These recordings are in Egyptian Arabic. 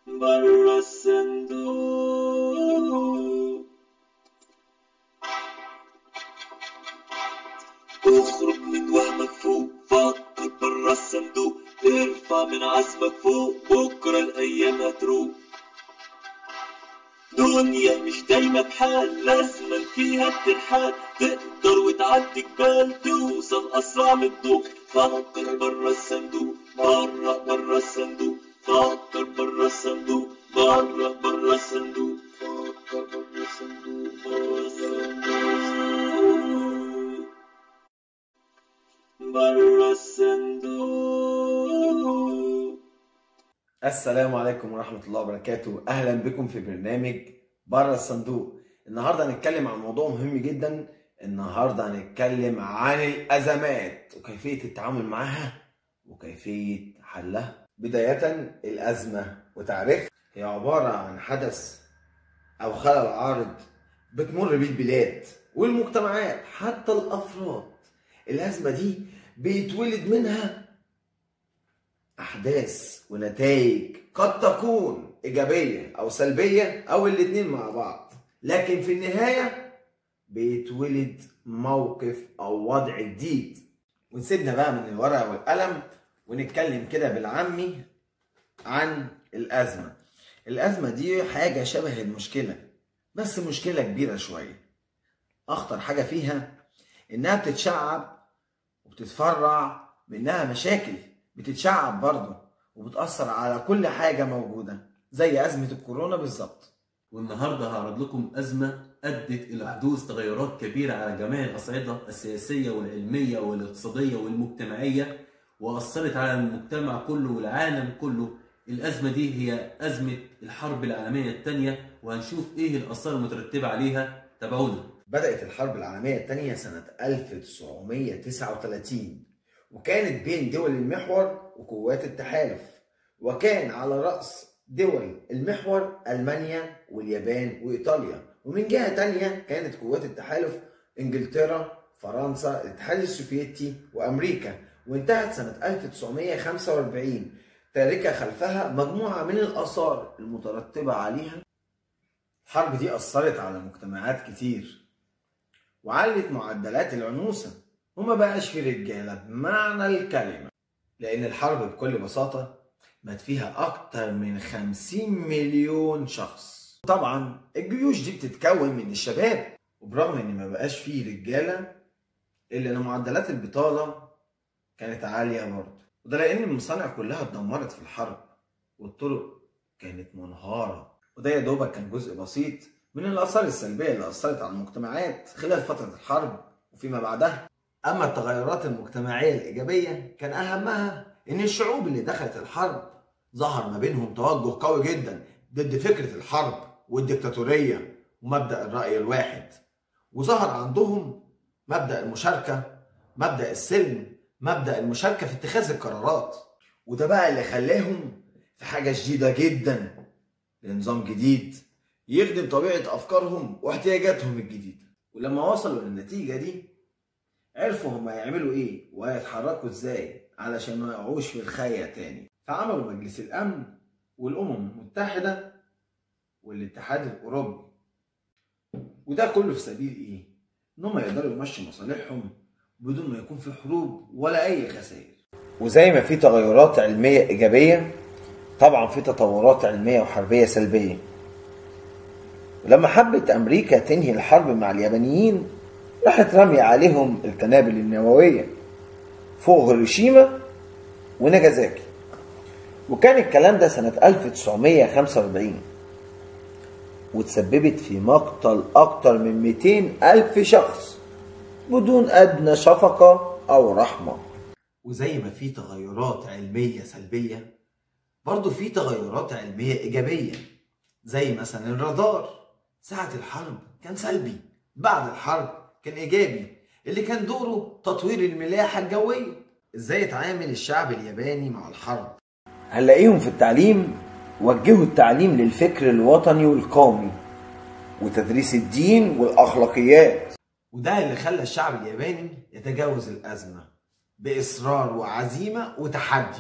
برا الصندوق اخرج من وهمك فوق فكر برا الصندوق ارفع من عزمك فوق بكرة الأيام هتروق دنيا مش دايما بحال لازما فيها الترحال تقدر وتعدي جبال توصل أسرع من الضوء فكر برا الصندوق برا برا الصندوق فكر برا الصندوق برا برا الصندوق فكر برا الصندوق برا الصندوق برا الصندوق السلام عليكم ورحمة الله وبركاته أهلا بكم في برنامج بره الصندوق النهاردة هنتكلم عن موضوع مهم جدا النهاردة هنتكلم عن الأزمات وكيفية التعامل معها وكيفية حلها بداية الأزمة وتعريفها هي عبارة عن حدث أو خلل عارض بتمر بيه البلاد والمجتمعات حتى الأفراد الأزمة دي بيتولد منها أحداث ونتائج قد تكون إيجابية أو سلبية أو الاتنين مع بعض لكن في النهاية بيتولد موقف أو وضع جديد ونسيبنا بقى من الورقة والقلم ونتكلم كده بالعامي عن الأزمة الأزمة دي حاجة شبه المشكلة بس مشكلة كبيرة شوية أخطر حاجة فيها إنها بتتشعب وبتتفرع منها مشاكل بتتشعب برضه وبتأثر على كل حاجة موجودة زي أزمة الكورونا بالظبط والنهارده هعرض لكم أزمة أدت إلى حدوث تغيرات كبيرة على جميع الأصعدة السياسية والعلمية والاقتصادية والمجتمعية وأثرت على المجتمع كله والعالم كله الأزمة دي هي أزمة الحرب العالمية الثانية وهنشوف إيه الآثار المترتبة عليها تابعونا بدأت الحرب العالمية الثانية سنة 1939 وكانت بين دول المحور وقوات التحالف وكان على رأس دول المحور ألمانيا واليابان وإيطاليا ومن جهة تانية كانت قوات التحالف إنجلترا فرنسا الاتحاد السوفيتي وأمريكا وانتهت سنة 1945 تاركة خلفها مجموعة من الآثار المترتبة عليها الحرب دي أثرت على مجتمعات كتير وعلت معدلات العنوسة وما بقاش في رجالة بمعنى الكلمة لأن الحرب بكل بساطة مات فيها أكتر من 50 مليون شخص طبعا الجيوش دي بتتكون من الشباب وبرغم ان ما بقاش فيه رجالة الا ان معدلات البطالة كانت عالية برضه وده لان المصانع كلها اتدمرت في الحرب والطرق كانت منهارة وده يا دوبك كان جزء بسيط من الآثار السلبية اللي أثرت على المجتمعات خلال فترة الحرب وفيما بعدها أما التغيرات المجتمعية الإيجابية كان أهمها إن الشعوب اللي دخلت الحرب ظهر ما بينهم توجه قوي جدا ضد فكرة الحرب والديكتاتورية ومبدأ الرأي الواحد وظهر عندهم مبدأ المشاركة مبدأ السلم مبدأ المشاركة في اتخاذ القرارات وده بقى اللي خلاهم في حاجة جديدة جدا لنظام جديد يخدم طبيعة أفكارهم واحتياجاتهم الجديدة ولما وصلوا للنتيجة دي عرفوا هم هيعملوا ايه وهيتحركوا ازاي علشان ما يقعوش في الخاية تاني فعملوا مجلس الأمن والأمم المتحدة والاتحاد الأوروبي وده كله في سبيل ايه؟ إنهم يقدروا يمشوا مصالحهم بدون ما يكون في حروب ولا أي خسائر وزي ما في تغيرات علمية إيجابية طبعا في تطورات علمية وحربية سلبية ولما حبت أمريكا تنهي الحرب مع اليابانيين راحت رمي عليهم القنابل النووية فوق هيروشيما وناجازاكي وكان الكلام ده سنة 1945 وتسببت في مقتل أكتر من 200 ألف شخص بدون أدنى شفقة أو رحمة وزي ما في تغيرات علمية سلبية برضو في تغيرات علمية إيجابية زي مثلا الرادار ساعة الحرب كان سلبي بعد الحرب كان إيجابي اللي كان دوره تطوير الملاحة الجوية إزاي يتعامل الشعب الياباني مع الحرب هنلاقيهم في التعليم وجهوا التعليم للفكر الوطني والقومي وتدريس الدين والأخلاقيات وده اللي خلى الشعب الياباني يتجاوز الأزمة بإصرار وعزيمة وتحدي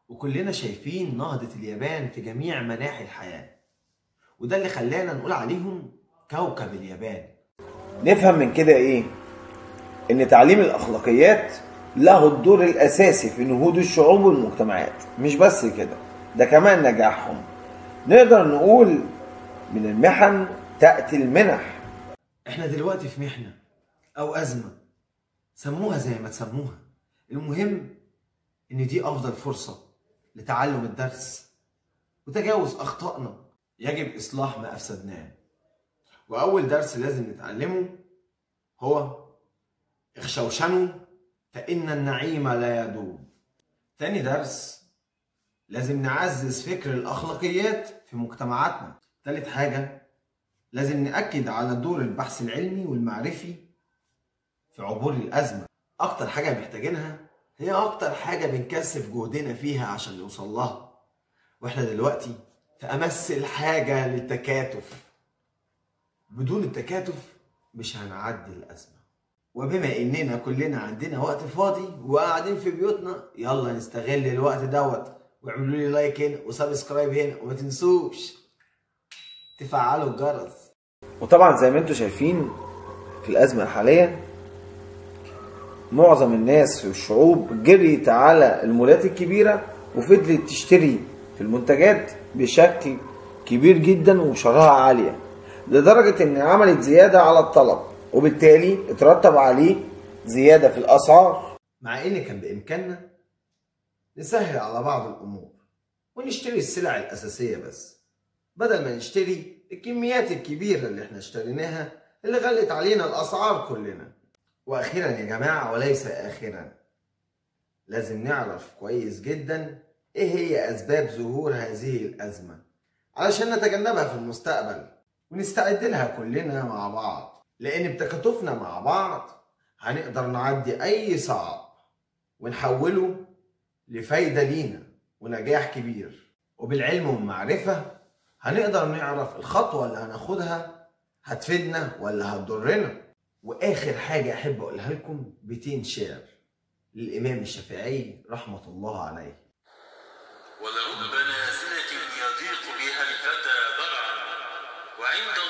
وكلنا شايفين نهضة اليابان في جميع مناحي الحياة وده اللي خلانا نقول عليهم كوكب اليابان نفهم من كده ايه ان تعليم الاخلاقيات له الدور الاساسي في نهوض الشعوب والمجتمعات مش بس كده ده كمان نجاحهم نقدر نقول من المحن تأتي المنح احنا دلوقتي في محنة او ازمة سموها زي ما تسموها المهم ان دي افضل فرصة لتعلم الدرس وتجاوز اخطائنا يجب اصلاح ما افسدناه واول درس لازم نتعلمه هو اخشوشنوا فان النعيم لا يدوم تاني درس لازم نعزز فكر الاخلاقيات في مجتمعاتنا تالت حاجة لازم نأكد على دور البحث العلمي والمعرفي في عبور الأزمة أكتر حاجة محتاجينها هي أكتر حاجة بنكثف جهدنا فيها عشان نوصل لها وإحنا دلوقتي في أمس الحاجة للتكاتف بدون التكاتف مش هنعدي الأزمة وبما إننا كلنا عندنا وقت فاضي وقاعدين في بيوتنا يلا نستغل الوقت دوت واعملوا لي لايك هنا وسبسكرايب هنا وما تنسوش تفعلوا الجرس وطبعا زي ما انتم شايفين في الأزمة الحالية معظم الناس في الشعوب جريت على المولات الكبيرة وفضلت تشتري في المنتجات بشكل كبير جدا وشراهة عالية لدرجة ان عملت زيادة على الطلب وبالتالي اترتب عليه زيادة في الأسعار مع ان كان بإمكاننا نسهل على بعض الأمور ونشتري السلع الأساسية بس بدل ما نشتري الكميات الكبيرة اللي احنا اشتريناها اللي غلت علينا الأسعار كلنا وأخيرا يا جماعة وليس آخرا لازم نعرف كويس جدا ايه هي أسباب ظهور هذه الأزمة علشان نتجنبها في المستقبل ونستعد لها كلنا مع بعض لأن بتكاتفنا مع بعض هنقدر نعدي أي صعب ونحوله لفايدة لينا ونجاح كبير وبالعلم والمعرفة هنقدر نعرف الخطوة اللي هناخدها هتفيدنا ولا هتضرنا وآخر حاجة أحب أقولها لكم بيتين شعر للإمام الشافعي رحمة الله عليه ولرب نازلة يضيق بها الفتى ضرعا وعند